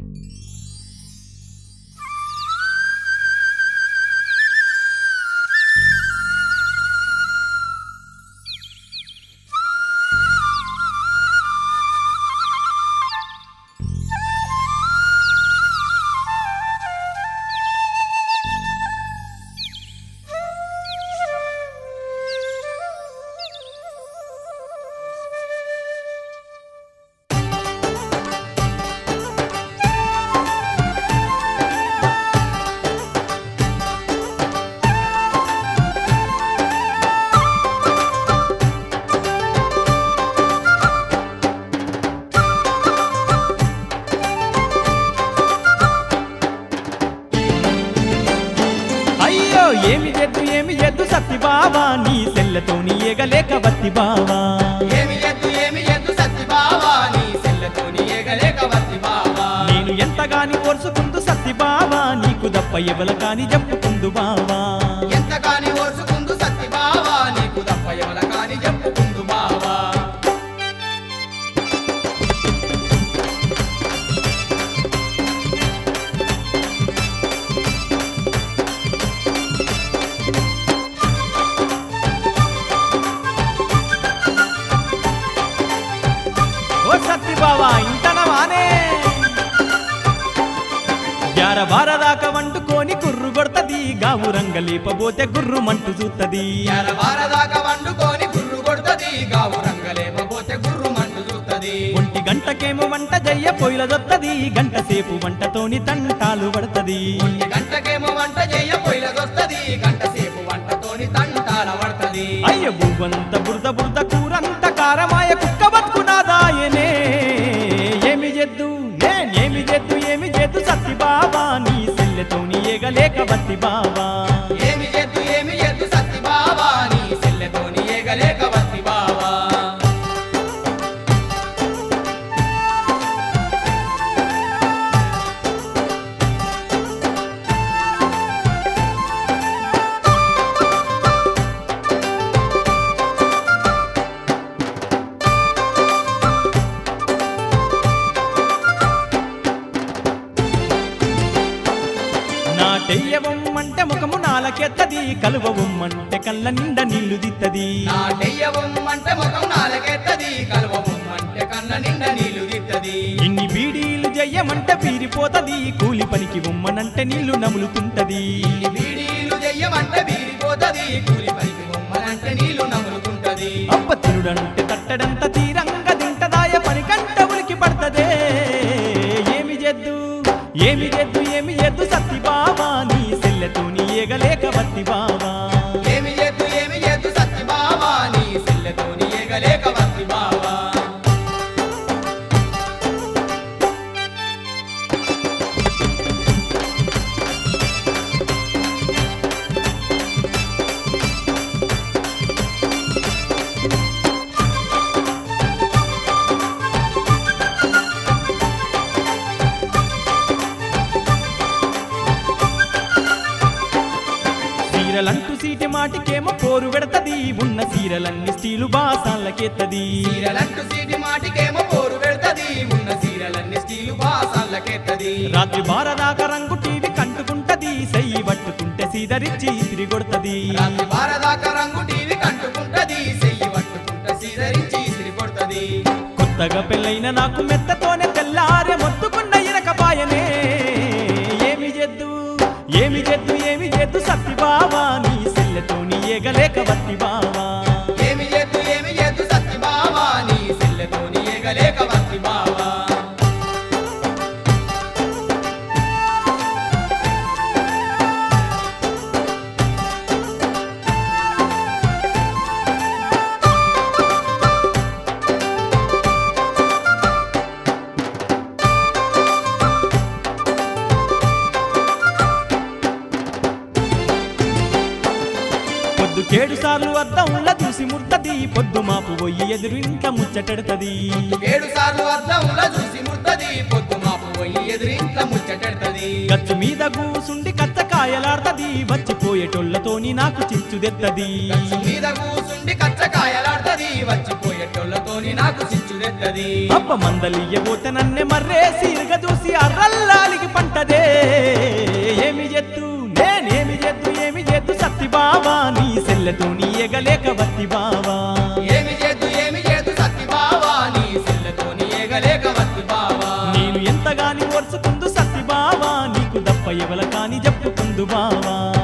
అయ్యో ఏమి చేద్దు ఏమి చేద్దు సత్తి బావా నీ సెల్లతోని ఏగలేక బత్తి బావా ఏమి ఎద్దు ఏమి ఎద్దు సత్తి బావా నీ సెల్లతోని ఏగలేక వత్తి బావా నేను ఎంతగాని ఓర్చుకుందు సత్తి బావా నీకు దప్ప ఎవల కాని చెప్పుకుందు బావా ఎంతగాని ఓర్చుకుందు సత్తి బావా నీకు తప్ప ఎవల కాని చెప్పుకుందు బావా ఓ సత్తి బావా ఇంతనవానే గ్యార బార దాకా వండుకొని కుర్రు కొడతది గావు రంగ లేపబోతే గుర్రు మంటు చూత్తది ఎరవార దాకా వండుకొని గుర్రు కొడుతది గావు రంగలేపబోతే గుర్రు మంటు చూస్తది ఒంటి గంటకేమో వంట జయ్య పొయ్యిల దొత్తది గంట సేపు వంటతోని తంటాలు పడతది ఒంటి గంటకేమో వంట చెయ్య పొయ్యిలదొస్తది గంట సేపు వంటతోని తంటాల పడతది అయ్య బువ్వంత బురద బురద కూరంత కారమాయ కుక్క బతుకునాదాయనే ఏమి జెద్దు నేనేమి జెద్దు ఏమి జెద్దు సత్తి బాబా నీ సెల్లెతోని ఏగలేక బత్తి బాబా ఏమి ఎద్దు ఏమి ఎద్దు సత్తి బావా నీ సెల్లతోని ఏగలేక వత్తి బావా నాటెయ్యవమ్మంటే ముఖము నాలకెత్తది కలువవమ్మంటే కళ్ళ నిండా నీళ్లు దిత్తది నాటెయ్యవమ్మంటే ముఖం నాలకెత్తది కలువమ్మంటే కన్న నిండా నీళ్లు దిత్తది ఇన్ని బీడీలు జయ్యమంటే పీరిపోతది కూలి పనికి ఉమ్మనంటే నీళ్లు నములుతుంటది ఇన్ని బీడీలు చెయ్యమంటే బీరిపోతది కూలి పనికి బొమ్మలంటే నీళ్లు నములుకుంటది అప్ప తిరుడంటే తట్టడంత తీరంగ తింటదాయ పని కంట ఉలికి పడతదే ఏమి జెద్దు ఏమి జెద్దు ఏమి జెద్దు సత్తి బావా నీ సెల్లెతోని ఏగలేక బత్తి బావా ఏమి ఎద్దు ఏమి ఎద్దు సత్తి బావా నీ సెల్లతోని ఏగలేక వత్తి బావా సీరలంటూ సీటి మాటికేమో పోరు పెడతది ఉన్న సీరలన్నీ స్టీలు బాసాలకెత్తది సీరలంటూ సీటి మాటికేమో పోరు పెడతది ఉన్న సీరలన్నీ స్టీలు బాసాలకెత్తది రాత్రి బారదాకా రంగు టీవీ కంటుకుంటది సెయ్యి పట్టుకుంటే సీదరిచ్చి తిరిగొడతది రాత్రి బారదాకా రంగు టీవీ కంటుకుంటది సెయ్యి పట్టుకుంట సీదరించి ఇసిరి కొడతది కొత్తగా పెళ్ళైన నాకు మెత్తతోనే తెల్లారే మొత్తుకున్న ఇరకపాయనే ఏమి జెద్దు ఏమి జెద్దు ఏమి జెద్దు సత్తి బావా నీ సెల్లెతోని ఏగలేక బత్తి బావా ఏమి ఎద్దు ఏమి ఎద్దు సత్తి బావా నీ సెల్లతోని ఏగలేక వత్తి బావా పొద్దుకేడు సార్లు అద్దంల చూసి ముర్తది పొద్దు మాపు పోయి ఎదురు ఇంట ముచ్చటెడతది ఏడు సార్లు అద్దంలో చూసి ముర్తది పొద్దు మాపు పోయి ఎదురింట్ల ముచ్చటెడతది గచ్చు మీద కూసుండి కచ్చకాయలాడతది వచ్చిపోయేటోళ్ళతోని నాకు చిచ్చుదెత్తది గచ్చు మీద కూసుండి కచ్చకాయలాడతది వచ్చిపోయేటోళ్ళతోని నాకు చిచ్చుదెత్తది అప్ప మందలియ్యబోతే నన్నే మర్రే సీరుగా చూసి అర్రల్లాలికి పంటదే ఏమి చేద్దు నేనేమి చేద్దు ఏమి చేద్దు సత్తి బావా నీ సెల్లెతో నీ ఎగలేక వత్తి బావా ఏమి చేద్దు ఏమి చేద్దు సత్తి బావా నీ సెల్లతోని ఏగలేక వత్తి బావా నేను ఎంతగాని ఓర్చుకుందు సత్తి బావా నీకు దప్ప ఎవల కాని చెప్పుకుందు బావా